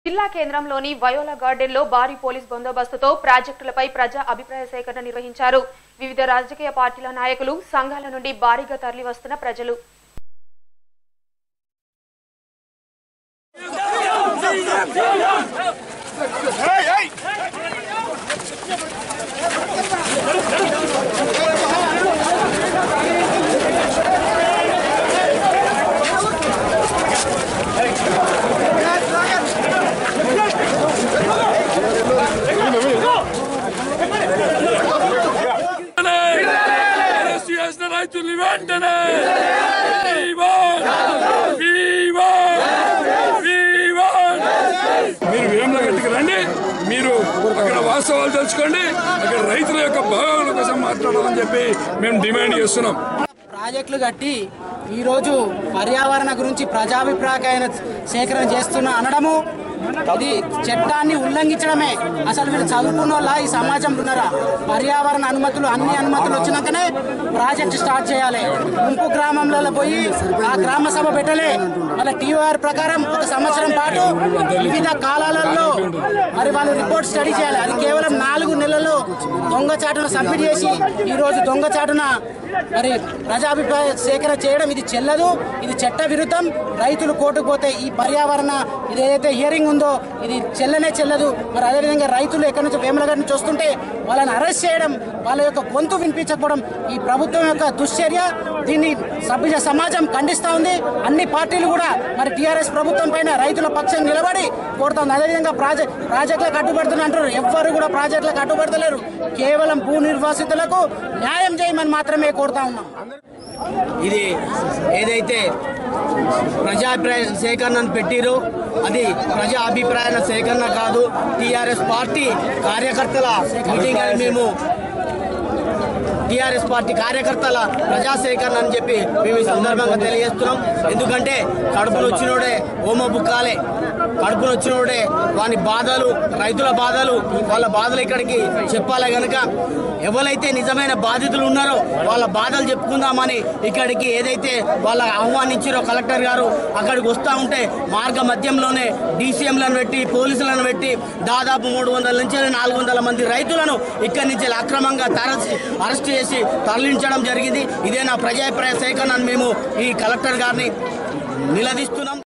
జిల్లా కేంద్రంలోని వయోలా గార్డెన్లో భారీ పోలీస్ బందోబస్తుతో ప్రాజెక్టులపై ప్రజా అభిప్రాయ సేకరణ నిర్వహించారు వివిధ రాజకీయ పార్టీల నాయకులు సంఘాల నుండి భారీగా తరలివస్తున్న ప్రజలు అరెస్ట్ చేసిన రైతుల్ని వెంటనే వీవన్! వీవన్! వీవన్! మీరు వేముల గట్టికి రండి మీరు అక్కడ వాస్తవాలు తెలుసుకోండి అక్కడ రైతుల యొక్క భావాల కోసం మాట్లాడాలని చెప్పి మేము డిమాండ్ చేస్తున్నాం ప్రాజెక్టులు కట్టి ఈరోజు పర్యావరణ గురించి ప్రజాభిప్రాయ సేకరణ చేస్తున్న అనడము ఇది చట్టాన్ని ఉల్లంఘించడమే అసలు వీళ్ళు చదువుకున్న వాళ్ళ ఈ సమాజంలో ఉన్నారా పర్యావరణ అనుమతులు అన్ని అనుమతులు వచ్చినాకనే ప్రాజెక్ట్ స్టార్ట్ చేయాలి ముంపు గ్రామంలో పోయి ఆ గ్రామ సభ పెట్టలే మళ్ళీ టీఆర్ ప్రకారం ఒక సంవత్సరం పాటు వివిధ కాలాలలో మరి వాళ్ళు రిపోర్ట్ స్టడీ చేయాలి అది కేవలం నాలుగు నెలల్లో దొంగచాటును సబ్మిట్ చేసి ఈ రోజు దొంగచాటున మరి ప్రజాభిప్రాయ సేకరణ చేయడం ఇది చెల్లదు ఇది చట్ట విరుద్ధం రైతులు కోర్టుకు పోతే ఈ పర్యావరణ ఇది ఏదైతే హియరింగ్ ఉందో ఇది చెల్లనే చెల్లదు మరి అదేవిధంగా రైతులు ఎక్కడి నుంచి వేములగడ్డ నుంచి వస్తుంటే వాళ్ళని అరెస్ట్ చేయడం వాళ్ళ యొక్క గొంతు వినిపించకపోవడం ఈ ప్రభుత్వం యొక్క దుశ్చర్య దీన్ని సభ్య సమాజం ఖండిస్తా ఉంది అన్ని పార్టీలు కూడా మరి టీఆర్ఎస్ ప్రభుత్వం పైన రైతుల పక్షం నిలబడి కోరుతుంది అదేవిధంగా ప్రాజెక్ట్ ప్రాజెక్టులకు అడ్డుపడుతున్నా అంటారు ఎవ్వరు కూడా ప్రాజెక్టులకు అడ్డుపడతలేరు కేవలం భూ నిర్వాసితులకు న్యాయం చేయమని మాత్రమే కోరుతా ఉన్నాం ఇది ఏదైతే ప్రజాభిప్రాయ సేకరణను పెట్టిరో అది ప్రజా అభిప్రాయాల సేకరణ కాదు టీఆర్ఎస్ పార్టీ కార్యకర్తల మీటింగ్ అని మేము టీఆర్ఎస్ పార్టీ కార్యకర్తల ప్రజా సేకరణ అని చెప్పి మేము ఈ సందర్భంగా తెలియజేస్తున్నాం ఎందుకంటే కడుపును వచ్చినోడే ఓమ బుక్కాలే కడుపును వచ్చినోడే వాని బాధలు రైతుల బాధలు వాళ్ళ బాధలు ఇక్కడికి చెప్పాలి గనుక ఎవరైతే నిజమైన బాధితులు ఉన్నారో వాళ్ళ బాధలు చెప్పుకుందామని ఇక్కడికి ఏదైతే వాళ్ళ ఆహ్వానించారో కలెక్టర్ గారు అక్కడికి వస్తూ ఉంటే మార్గ మధ్యంలోనే డీసీఎంలను పెట్టి పోలీసులను పెట్టి దాదాపు మూడు వందల నుంచి నాలుగు వందల మంది రైతులను ఇక్కడి నుంచి అక్రమంగా తరచి అరెస్ట్ చేసి తరలించడం జరిగింది ఇదే నా ప్రజాభిప్రాయ సేకరణ అని మేము ఈ కలెక్టర్ గారిని నిలదీస్తున్నాం